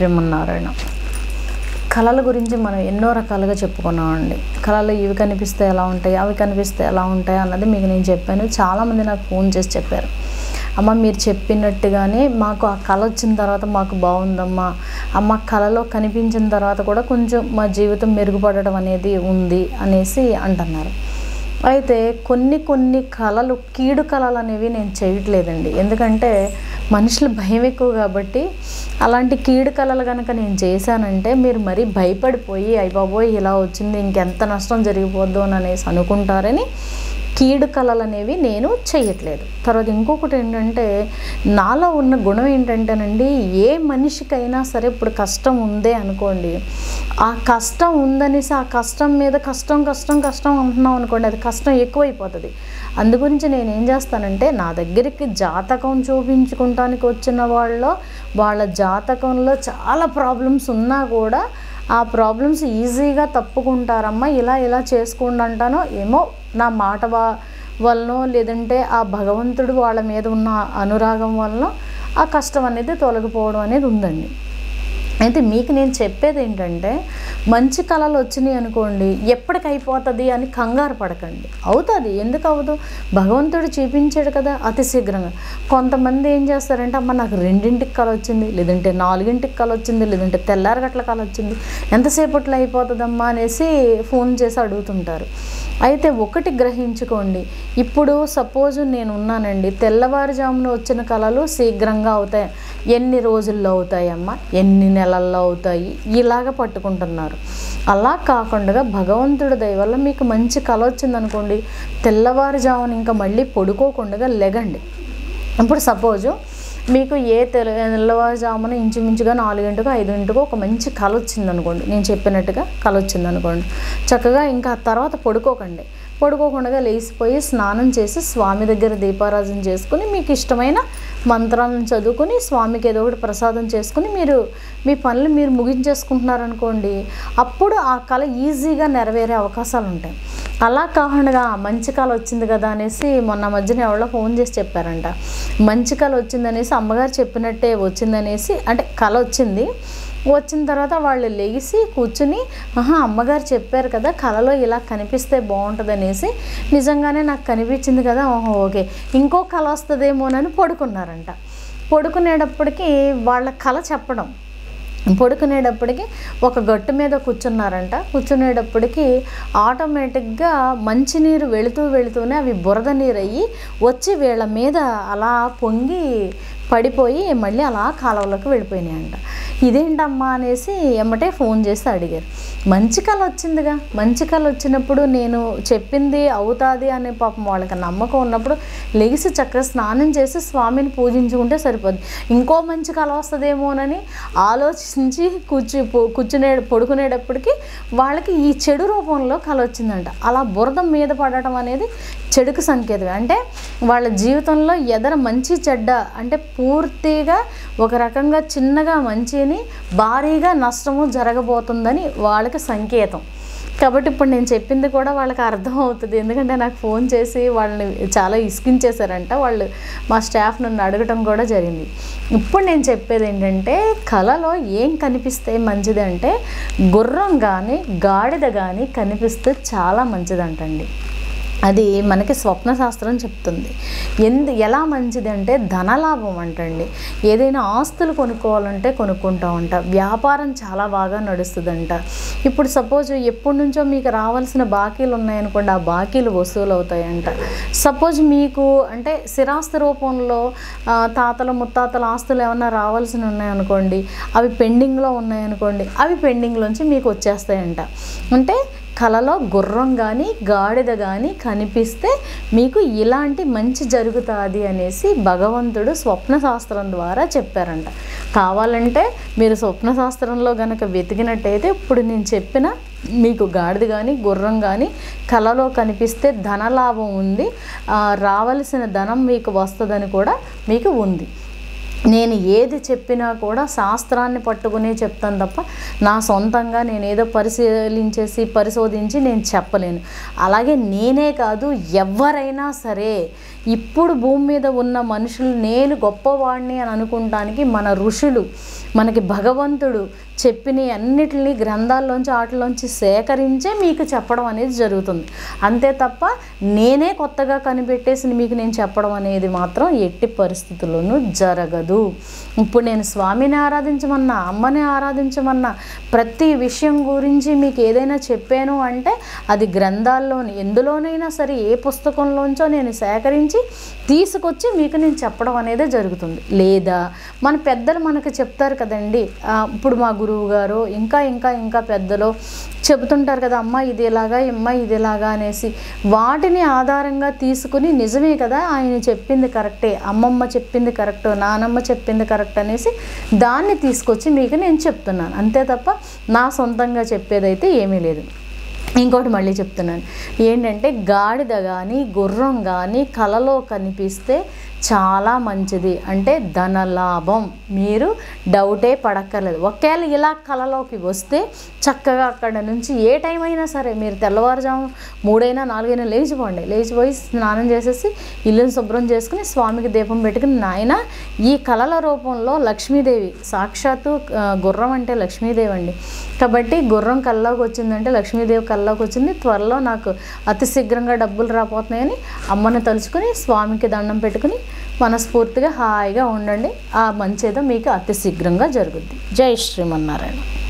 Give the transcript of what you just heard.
శ్రీమన్నారాయణ కళల గురించి మనం ఎన్నో రకాలుగా చెప్పుకున్నామండి కళలు ఇవి కనిపిస్తే ఎలా ఉంటాయి అవి కనిపిస్తే ఎలా ఉంటాయి అన్నది మీకు నేను చెప్పాను చాలామంది నాకు ఫోన్ చేసి చెప్పారు అమ్మ మీరు చెప్పినట్టుగానే మాకు ఆ కళ వచ్చిన తర్వాత మాకు బాగుందమ్మా అమ్మ కళలో కనిపించిన తర్వాత కూడా కొంచెం మా జీవితం మెరుగుపడడం అనేది ఉంది అనేసి అంటున్నారు అయితే కొన్ని కొన్ని కళలు కీడు కళలు అనేవి నేను చేయట్లేదండి ఎందుకంటే మనుషులు భయం ఎక్కువ కాబట్టి అలాంటి కీడు కళలు కనుక నేను చేశానంటే మీరు మరీ భయపడిపోయి అయ్య బాబోయ్ ఇలా వచ్చింది ఇంకెంత నష్టం జరిగిపోద్దు అని అనేసి అనుకుంటారని కీడు కళలు అనేవి నేను చేయట్లేదు తర్వాత ఇంకొకటి ఏంటంటే నాలో ఉన్న గుణం ఏంటంటేనండి ఏ మనిషికైనా సరే ఇప్పుడు కష్టం ఉందే అనుకోండి ఆ కష్టం ఉందనేసి ఆ కష్టం మీద కష్టం కష్టం కష్టం అంటున్నాం అనుకోండి అది కష్టం ఎక్కువైపోతుంది అందు గురించి నేను ఏం చేస్తానంటే నా దగ్గరికి జాతకం చూపించుకుంటానికి వచ్చిన వాళ్ళలో వాళ్ళ జాతకంలో చాలా ప్రాబ్లమ్స్ ఉన్నా కూడా ఆ ప్రాబ్లమ్స్ ఈజీగా తప్పుకుంటారమ్మా ఇలా ఇలా చేసుకోండి అంటానో ఏమో నా మాట వా వలనో లేదంటే ఆ భగవంతుడు వాళ్ళ మీద ఉన్న అనురాగం వలన ఆ కష్టం అనేది తొలగిపోవడం అనేది ఉందండి అయితే మీకు నేను చెప్పేది ఏంటంటే మంచి కళలు వచ్చినాయి అనుకోండి ఎప్పటికి అయిపోతుంది అని కంగారు పడకండి అవుతుంది ఎందుకు అవ్వదు భగవంతుడు చూపించాడు కదా అతి శీఘ్రంగా కొంతమంది ఏం చేస్తారంటే అమ్మ నాకు రెండింటికి కళ వచ్చింది లేదంటే నాలుగింటికి కళ వచ్చింది లేదంటే తెల్లారగట్ల కళ వచ్చింది ఎంతసేపట్లో అయిపోతుందమ్మా అనేసి ఫోన్ చేసి అడుగుతుంటారు అయితే ఒకటి గ్రహించుకోండి ఇప్పుడు సపోజ్ నేను ఉన్నానండి తెల్లవారుజామున వచ్చిన కళలు శీఘ్రంగా అవుతాయి ఎన్ని రోజుల్లో అవుతాయమ్మా ఎన్ని నెలల్లో అవుతాయి ఇలాగ పట్టుకుంటున్నారు అలా కాకుండా భగవంతుడి దయ వల్ల మీకు మంచి కళ వచ్చిందనుకోండి తెల్లవారుజామున ఇంకా మళ్ళీ పడుకోకుండా లెగండి ఇప్పుడు సపోజు మీకు ఏ తెల తెల్లవారుజామున ఇంచుమించుగా నాలుగింటికో ఐదింటికో ఒక మంచి కళ వచ్చిందనుకోండి నేను చెప్పినట్టుగా కళ వచ్చిందనుకోండి చక్కగా ఇంకా తర్వాత పడుకోకండి పడుకోకుండా లేచిపోయి స్నానం చేసి స్వామి దగ్గర దీపారాధన చేసుకుని మీకు ఇష్టమైన మంత్రాలను చదువుకుని స్వామికి ఏదో ఒకటి ప్రసాదం చేసుకుని మీరు మీ పనులు మీరు ముగించేసుకుంటున్నారనుకోండి అప్పుడు ఆ కళ ఈజీగా నెరవేరే అవకాశాలు ఉంటాయి అలా కాకుండా మంచి కళ వచ్చింది కదా అనేసి మొన్న మధ్యన ఎవరో ఫోన్ చేసి చెప్పారంట మంచి కళ వచ్చిందనేసి అమ్మగారు చెప్పినట్టే వచ్చిందనేసి అంటే కళ వచ్చింది వచ్చిన తర్వాత వాళ్ళు లేచి కూర్చుని ఆహా అమ్మగారు చెప్పారు కదా కళలో ఇలా కనిపిస్తే బాగుంటుంది అనేసి నిజంగానే నాకు కనిపించింది కదా ఓహో ఓకే ఇంకో కళ వస్తుందేమోనని పడుకున్నారంట పడుకునేటప్పటికి వాళ్ళ కళ చెప్పడం పడుకునేటప్పటికి ఒక గట్టు మీద కూర్చున్నారంట కూర్చునేటప్పటికి ఆటోమేటిక్గా మంచినీరు వెళుతూ వెళుతూనే అవి బురద నీరు అయ్యి వచ్చి వీళ్ళ మీద అలా పొంగి పడిపోయి మళ్ళీ అలా కాలువలోకి వెళ్ళిపోయినాయంట ఇదేంటమ్మా అనేసి ఎమ్మటే ఫోన్ చేసి అడిగారు మంచి కళ వచ్చిందిగా మంచి కళ వచ్చినప్పుడు నేను చెప్పింది అవుతుంది అనే పాపం వాళ్ళకి నమ్మకం ఉన్నప్పుడు లెగిసి చక్కగా స్నానం చేసి స్వామిని పూజించుకుంటే సరిపోద్ది ఇంకో మంచి కళ వస్తుందేమోనని ఆలోచించి కూర్చు కూర్చునే పడుకునేటప్పటికి వాళ్ళకి ఈ చెడు రూపంలో కళ వచ్చిందంట అలా బురద మీద పడటం అనేది చెడుకు సంకేతం అంటే వాళ్ళ జీవితంలో ఎదర మంచి చెడ్డ అంటే పూర్తిగా ఒక రకంగా చిన్నగా మంచిని భారీగా నష్టము జరగబోతుందని వాళ్ళకి సంకేతం కాబట్టి ఇప్పుడు నేను చెప్పింది కూడా వాళ్ళకి అర్థం అవుతుంది ఎందుకంటే నాకు ఫోన్ చేసి వాళ్ళని చాలా ఇసుకించేశారంట వాళ్ళు మా స్టాఫ్ నన్ను అడగటం కూడా జరిగింది ఇప్పుడు నేను చెప్పేది ఏంటంటే కళలో ఏం కనిపిస్తే మంచిది అంటే గుర్రం కానీ గాడిద కానీ కనిపిస్తే చాలా మంచిదంటండి అది మనకి స్వప్న శాస్త్రం చెప్తుంది ఎందు ఎలా మంచిది అంటే ధనలాభం అంటండి ఏదైనా ఆస్తులు కొనుక్కోవాలంటే కొనుక్కుంటా ఉంటా వ్యాపారం చాలా బాగా నడుస్తుందంట ఇప్పుడు సపోజ్ ఎప్పటి నుంచో మీకు రావాల్సిన బాకీలు ఉన్నాయనుకోండి ఆ బాకీలు వసూలు అవుతాయంట సపోజ్ మీకు అంటే స్థిరాస్తి రూపంలో ఆ, తాతల ముత్తాతల ఆస్తులు ఏమన్నా రావాల్సి ఉన్నాయనుకోండి అవి పెండింగ్లో ఉన్నాయనుకోండి అవి పెండింగ్లోంచి మీకు వచ్చేస్తాయంట అంటే కలలో గుర్రం కానీ గాడిద కానీ కనిపిస్తే మీకు ఇలాంటి మంచి జరుగుతుంది అనేసి భగవంతుడు స్వప్న శాస్త్రం ద్వారా చెప్పారంట కావాలంటే మీరు స్వప్న శాస్త్రంలో గనక వెతికినట్టయితే ఇప్పుడు నేను చెప్పిన మీకు గాడిద కానీ గుర్రం కానీ కలలో కనిపిస్తే ధనలాభం ఉంది ఆ, రావలసిన ధనం మీకు వస్తుందని కూడా మీకు ఉంది నేను ఏది చెప్పినా కూడా శాస్త్రాన్ని పట్టుకునే చెప్తాను తప్ప నా సొంతంగా నేను ఏదో పరిశీలించేసి పరిశోధించి నేను చెప్పలేను అలాగే నేనే కాదు ఎవరైనా సరే ఇప్పుడు భూమి మీద ఉన్న మనుషులు నేను గొప్పవాడిని అని అనుకుంటానికి మన ఋషులు మనకి భగవంతుడు చెప్పిన అన్నిటిని గ్రంథాల్లోంచి వాటిలోంచి సేకరించే మీకు చెప్పడం అనేది జరుగుతుంది అంతే తప్ప నేనే కొత్తగా కనిపెట్టేసి మీకు నేను చెప్పడం అనేది మాత్రం ఎట్టి పరిస్థితుల్లోనూ జరగదు ఇప్పుడు నేను స్వామిని ఆరాధించమన్నా అమ్మని ఆరాధించమన్నా ప్రతి విషయం గురించి మీకు ఏదైనా చెప్పాను అంటే అది గ్రంథాల్లోని ఎందులోనైనా సరే ఏ పుస్తకంలోంచో నేను సేకరించి తీసుకొచ్చి మీకు నేను చెప్పడం అనేది జరుగుతుంది లేదా మన పెద్దలు మనకు చెప్తారు కదండి ఆ, ఇప్పుడు మా గురువు గారు ఇంకా ఇంకా ఇంకా పెద్దలు చెబుతుంటారు కదా అమ్మ ఇది ఎలాగా అమ్మ ఇది ఎలాగా అనేసి వాటిని ఆధారంగా తీసుకుని నిజమే కదా ఆయన చెప్పింది కరెక్టే అమ్మమ్మ చెప్పింది కరెక్ట్ నానమ్మ చెప్పింది కరెక్ట్ అనేసి దాన్ని తీసుకొచ్చి మీకు నేను చెప్తున్నాను అంతే తప్ప నా సొంతంగా చెప్పేదైతే ఏమీ లేదు ఇంకోటి మళ్ళీ చెప్తున్నాను ఏంటంటే గాడిద కానీ గుర్రం కానీ కలలో కనిపిస్తే చాలా మంచిది అంటే ధనలాభం మీరు డౌటే పడక్కర్లేదు ఒకవేళ ఇలా కలలోకి వస్తే చక్కగా అక్కడ నుంచి ఏ టైం అయినా సరే మీరు తెల్లవారుజాము మూడైనా నాలుగైనా లేచిపోండి లేచిపోయి స్నానం చేసేసి ఇల్లుని శుభ్రం చేసుకుని స్వామికి దీపం పెట్టుకుని నాయన ఈ కళల రూపంలో లక్ష్మీదేవి సాక్షాత్తు ఆ, గుర్రం అంటే లక్ష్మీదేవి అండి కాబట్టి గుర్రం కల్లోకి వచ్చిందంటే లక్ష్మీదేవి కల్లోకి వచ్చింది త్వరలో నాకు అతి శీఘ్రంగా డబ్బులు రాపోతున్నాయని అమ్మని తలుచుకుని స్వామికి దండం పెట్టుకుని మనస్ఫూర్తిగా హాయిగా ఉండండి ఆ మంచేదో మీకు అతి శీఘ్రంగా జరుగుద్ది జై శ్రీమన్నారాయణ